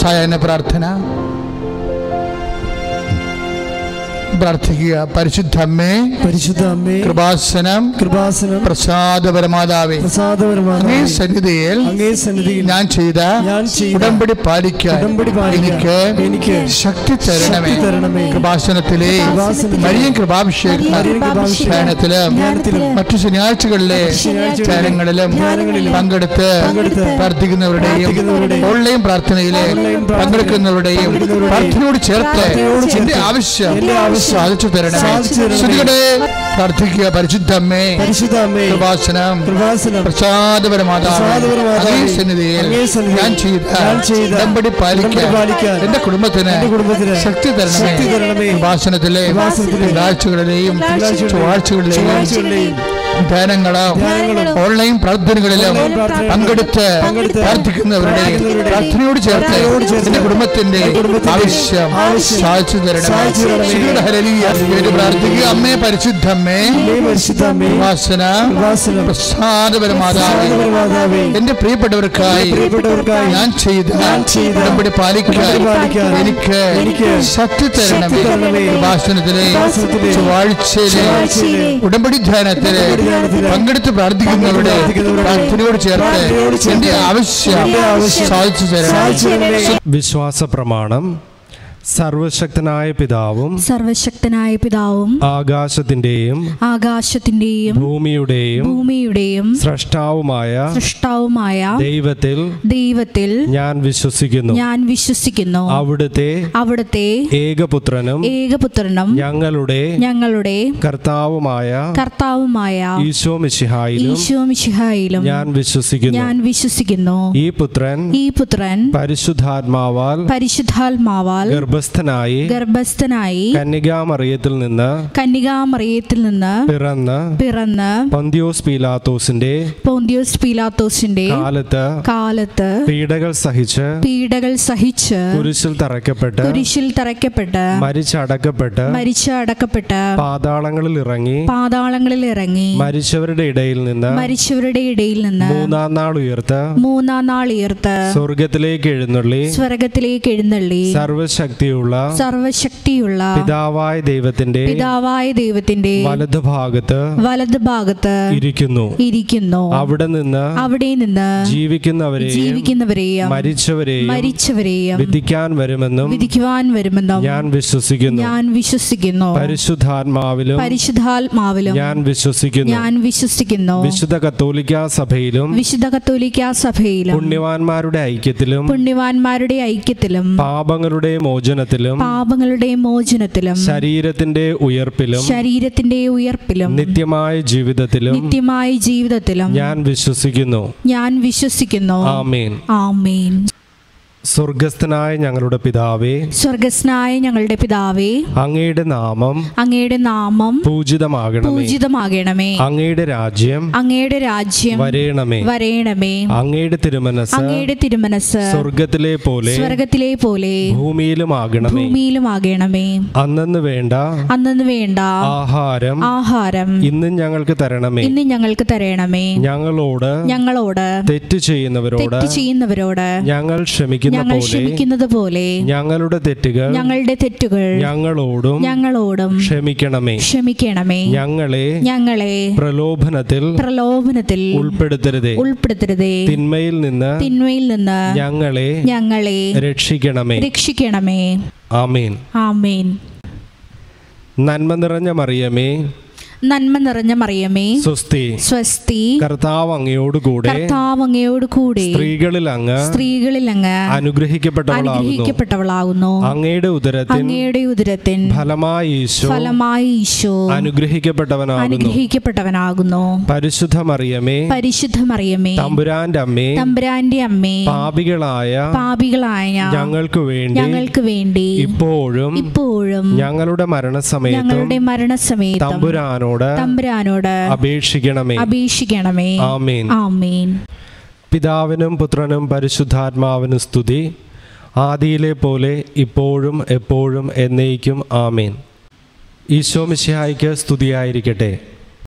സായാഹ്ന പ്രാർത്ഥന പ്രാർത്ഥിക്കുക പരിശുദ്ധ അമ്മേ പരിശുദ്ധ അമ്മേ കൃപാസനം കൃപാസനം പ്രസാദപരമാതാവേ പ്രസാദപരമായ അങ്ങേ സന്നിധിയിൽ അങ്ങേ സന്നിധിയിൽ ഞാൻ ചെയ്ത ഞാൻ ചെയ്ത ഉടമ്പടി പാലിക്കാൻ ഉടമ്പടി പാലിക്കാൻ എനിക്ക് എനിക്ക് ശക്തി തരണമേ ശക്തി തരണമേ. കൃപാസനത്തിലെ കൃപാസനത്തിലെ മരിയൻ കൃപാഭിഷേകം മരിയൻ കൃപാഭിഷേകം ധ്യാനത്തിലും ധ്യാനത്തിലും മറ്റു ശനിയാഴ്ചകളിലെ ശനിയാഴ്ചകളിലെ ധ്യാനങ്ങളിലും ധ്യാനങ്ങളിലും പങ്കെടുത്ത് പങ്കെടുത്ത് പ്രാർത്ഥിക്കുന്നവരുടെയും പ്രാർത്ഥിക്കുന്നവരുടെയും ഓൺലൈൻ പ്രാർത്ഥനയിലെ ഓൺലൈൻ പ്രാർത്ഥന പങ്കെടുക്കുന്നവരുടെയും പങ്കെടുക്കുന്നവരുടെയും പ്രാർത്ഥനയോട് ചേർത്ത് പ്രാർത്ഥനയോട് ചേർത്ത് എന്റെ ആവശ്യം എന്റെ ആവശ്യം സാധിച്ചു തരണമേ സാധിച്ചു തരണമേ. ശ്രുതികളെ പ്രാർത്ഥിക്കുക പരിശുദ്ധ അമ്മേ പരിശുദ്ധ അമ്മേ കൃപാസനം കൃപാസനം പ്രസാദപരമാതാവേ പ്രസാദപരമാതാവേ, അങ്ങേ സന്നിധിയിൽ അങ്ങേ സന്നിധിയിൽ ഞാൻ ചെയ്ത ഞാൻ ചെയ്ത ഉടമ്പടി പാലിക്കാൻ ഉടമ്പടി പാലിക്കാൻ എന്റെ കുടുംബത്തിന് എന്റെ കുടുംബത്തിന് ശക്തി തരണമേ ശക്തി തരണമേ. കൃപാസനത്തിലെ കൃപാസനത്തിലെ തിങ്കളാഴ്ചകളിലെയും തിങ്കളാഴ്ചകളിലെയും ചൊവ്വാഴ്ചകളിലെയും ചൊവ്വാഴ്ചകളിലെയും ധ്യാനങ്ങളും ധ്യാനങ്ങളും ഓൺലൈൻ പ്രാർത്ഥനകളിലും ഓൺലൈൻ പ്രാർത്ഥനകളിലും പങ്കെടുത്ത് പങ്കെടുത്ത് പ്രാർത്ഥിക്കുന്നവരുടെയും പ്രാർത്ഥിക്കുന്നവരുടെയും പ്രാർത്ഥനയോട് ചേർത്ത് പ്രാർത്ഥനയോട് ചേർത്ത് എന്റെ കുടുംബത്തിന്റെ എന്റെ കുടുംബത്തിന്റെ ആവശ്യം ആവശ്യം സാധിച്ചു തരണമേ സാധിച്ചു തരണമേ. ശ്രീയുടെ ഹല്ലേലൂയ. പേര് പ്രാർത്ഥിക്കുക അമ്മേ പരിശുദ്ധമ്മേ അമ്മേ പരിശുദ്ധ അമ്മേ ഉപാസന കൃപാസനം പ്രസാദപരമാതാവേ പ്രസാദപരമാതാവേ എന്റെ പ്രിയപ്പെട്ടവർക്കായി പ്രിയപ്പെട്ടവർക്കായി ഞാൻ ചെയ്ത ഞാൻ ചെയ്ത ഉടമ്പടി പാലിക്കാൻ ഉടമ്പടി പാലിക്കാൻ എനിക്ക് എനിക്ക് ശക്തി തരണമേ ശക്തി തരണമേ. ഉപാസനത്തിലെ ഉപാസനത്തിലെ ചൊവ്വാഴ്ചയിലെ ചൊവ്വാഴ്ചയിലെ ഉടമ്പടി ധ്യാനത്തിലെ ഉടമ്പടി ധ്യാനത്തിലെ പങ്കെടുത്ത് പ്രാർത്ഥിക്കുന്നവരുടെ പ്രാർത്ഥിക്കുന്നവരുടെ പ്രാർത്ഥനയോട് ചേർത്ത് പ്രാർത്ഥനയോട് ചേർത്ത് എന്റെ ആവശ്യം എന്റെ ആവശ്യം സാധിച്ചു സാധിച്ചു തരണമേ തരണമേ. വിശ്വാസ പ്രമാണം സർവശക്തനായ പിതാവും സർവശക്തനായ പിതാവും ആകാശത്തിന്റെയും ആകാശത്തിന്റെയും ഭൂമിയുടെയും ഭൂമിയുടെയും സൃഷ്ടാവുമായ സൃഷ്ടാവുമായ ദൈവത്തിൽ ദൈവത്തിൽ ഞാൻ വിശ്വസിക്കുന്നു ഞാൻ വിശ്വസിക്കുന്നു അവിടുത്തെ അവിടുത്തെ ഏകപുത്രനും ഏകപുത്രനും ഞങ്ങളുടെ ഞങ്ങളുടെ കർത്താവുമായ കർത്താവുമായ ഈശോ മിശിഹായിലും ഈശോ മിശിഹായിലും ഞാൻ വിശ്വസിക്കുന്നു ഞാൻ വിശ്വസിക്കുന്നു ഈ പുത്രൻ ഈ പുത്രൻ പരിശുദ്ധാത്മാവാൽ പരിശുദ്ധാത്മാവാൽ ഗർഭസ്ഥനായി ഗർഭസ്ഥനായി കന്യകാമറിയത്തിൽ നിന്ന് കന്യകാമറിയത്തിൽ നിന്ന് പിറന്ന് പിറന്ന് പന്തിയോസ് പീലാത്തോസിന്റെ പോന്തിയോസ് പീലാത്തോസിന്റെ കാലത്ത് കാലത്ത് പീഡകൾ സഹിച്ച് പീഡകൾ സഹിച്ച് കുരിശിൽ തറയ്ക്കപ്പെട്ട് കുരിശിൽ തറയ്ക്കപ്പെട്ട് മരിച്ചടക്കപ്പെട്ട് മരിച്ച് അടക്കപ്പെട്ട് പാതാളങ്ങളിൽ ഇറങ്ങി പാതാളങ്ങളിൽ ഇറങ്ങി മരിച്ചവരുടെ ഇടയിൽ നിന്ന് മരിച്ചവരുടെ ഇടയിൽ നിന്ന് മൂന്നാം നാൾ ഉയർത്ത് മൂന്നാം നാൾ ഉയർത്ത് സ്വർഗത്തിലേക്ക് എഴുന്നള്ളി സ്വർഗത്തിലേക്ക് എഴുന്നള്ളി സർവശക്തിയുള്ള സർവശക്തിയുള്ള പിതാവായ ദൈവത്തിന്റെ പിതാവായ ദൈവത്തിന്റെ വലതുഭാഗത്ത് വലത് ഭാഗത്ത് ഇരിക്കുന്നു ഇരിക്കുന്നു അവിടെ നിന്ന് അവിടെ നിന്ന് ജീവിക്കുന്നവരെയും ജീവിക്കുന്നവരെയും മരിച്ചവരെയും മരിച്ചവരെയും വിധിക്കാൻ വരുമെന്നും വിധിക്കുവാൻ വരുമെന്നും ഞാൻ വിശ്വസിക്കുന്നു ഞാൻ വിശ്വസിക്കുന്നു പരിശുദ്ധാത്മാവിലും പരിശുദ്ധാത്മാവിലും ഞാൻ വിശ്വസിക്കുന്നു ഞാൻ വിശ്വസിക്കുന്നു വിശുദ്ധ കത്തോലിക്ക സഭയിലും വിശുദ്ധ കത്തോലിക്ക സഭയിലും പുണ്യവാന്മാരുടെ ഐക്യത്തിലും പുണ്യവാന്മാരുടെ ഐക്യത്തിലും പാപങ്ങളുടെ മോചനത്തിലും പാപങ്ങളുടെ മോചനത്തിലും ശരീരത്തിന്റെ ഉയർപ്പിലും ശരീരത്തിന്റെ ഉയർപ്പിലും നിത്യമായ ജീവിതത്തിലും നിത്യമായ ജീവിതത്തിലും ഞാൻ വിശ്വസിക്കുന്നു ഞാൻ വിശ്വസിക്കുന്നു ആമേൻ ആമേൻ സ്വർഗസ്ഥനായ ഞങ്ങളുടെ പിതാവേ സ്വർഗസ്നായ ഞങ്ങളുടെ പിതാവേ അങ്ങയുടെ നാമം അങ്ങയുടെ നാമം പൂജിതമാകണമേ പൂജിതമാകണമേ അങ്ങയുടെ രാജ്യം അങ്ങയുടെ രാജ്യം വരേണമേ വരേണമേ അങ്ങയുടെ തിരുമനസ് അങ്ങയുടെ തിരുമനസ് സ്വർഗത്തിലെ പോലെ സ്വർഗത്തിലെ പോലെ ഭൂമിയിലുമാകണമേ ഭൂമിയിലുമാകണമേ അന്നു വേണ്ട അന്നു വേണ്ട ആഹാരം ആഹാരം ഇന്നും ഞങ്ങൾക്ക് തരണമേ ഇന്ന് ഞങ്ങൾക്ക് തരണമേ ഞങ്ങളോട് ഞങ്ങളോട് തെറ്റ് ചെയ്യുന്നവരോട് തെറ്റ് ചെയ്യുന്നവരോട് ഞങ്ങൾ ക്ഷമിക്കുന്ന ഞങ്ങൾ പോലെ ക്ഷമിക്കുന്നത് പോലെ ഞങ്ങളുടെ തെറ്റുകൾ ഞങ്ങളുടെ തെറ്റുകൾ ഞങ്ങളോടും ഞങ്ങളോടും ക്ഷമിക്കണമേ ക്ഷമിക്കണമേ ഞങ്ങളെ ഞങ്ങളെ പ്രലോഭനത്തിൽ പ്രലോഭനത്തിൽ ഉൾപ്പെടുത്തരുതേ ഉൾപ്പെടുത്തരുതേ തിന്മയിൽ നിന്ന് തിന്മയിൽ നിന്ന് ഞങ്ങളെ ഞങ്ങളെ രക്ഷിക്കണമേ രക്ഷിക്കണമേ ആമേൻ ആമേൻ നന്മ നിറഞ്ഞ മറിയമേ നന്മ നിറഞ്ഞ മറിയമേ സ്വസ്തി സ്വസ്തി കർത്താവ് അങ്ങയോടുകൂടെ കർത്താവ് അങ്ങയോട് കൂടെ സ്ത്രീകളിൽ അങ്ങ് സ്ത്രീകളിൽ അങ്ങ് അനുഗ്രഹിക്കപ്പെട്ടവളാകുന്നു അനുഗ്രഹിക്കപ്പെട്ടവളാകുന്നു അങ്ങയുടെ ഉദരത്തിൻ അങ്ങയുടെ ഉദരത്തിൻ ഫലമായി ഈശോ ഫലമായി ഈശോ അനുഗ്രഹിക്കപ്പെട്ടവനാകുന്നു അനുഗ്രഹിക്കപ്പെട്ടവനാകുന്നു പരിശുദ്ധ മറിയമേ പരിശുദ്ധ മറിയമേ തമ്പുരാന്റെ അമ്മേ തമ്പുരാന്റെ അമ്മേ പാപികളായ പാപികളായ ഞങ്ങൾക്ക് വേണ്ടി ഞങ്ങൾക്ക് വേണ്ടി ഇപ്പോഴും ഇപ്പോഴും ഞങ്ങളുടെ മരണസമയത്തും ഞങ്ങളുടെ മരണസമയത്തും തമ്പുരാനോട് തമ്പുരാനോട് അപേക്ഷിക്കണമേ അപേക്ഷിക്കണമേ ആമേൻ ആമേൻ പിതാവിനും പുത്രനും പരിശുദ്ധാത്മാവിനും സ്തുതി ആദിയിലെ പോലെ ഇപ്പോഴും എപ്പോഴും എന്നേക്കും ആമേൻ ഈശോ മിശിഹായ്ക്ക് സ്തുതിയായിരിക്കട്ടെ